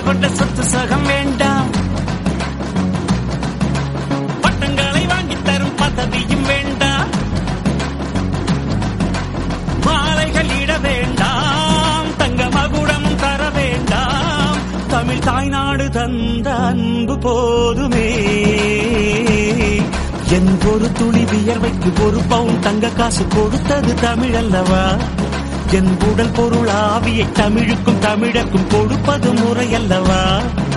கொண்ட சொத்து சகம் வேண்டாம் பட்டங்களை வாங்கித் தரும் பதவியும் வேண்டாம் மாலைகள் இட வேண்டாம் தங்க மகுடமும் தர வேண்டாம் தமிழ் தாய்நாடு தந்த அன்பு போதுமே என் ஒரு துளி வியர்வைக்கு ஒரு பவுன் தங்க காசு கொடுத்தது தமிழ் அல்லவா என் உடல் பொருள் ஆவியை தமிழுக்கும் தமிழக்கும் கொடுப்பது முறை அல்லவா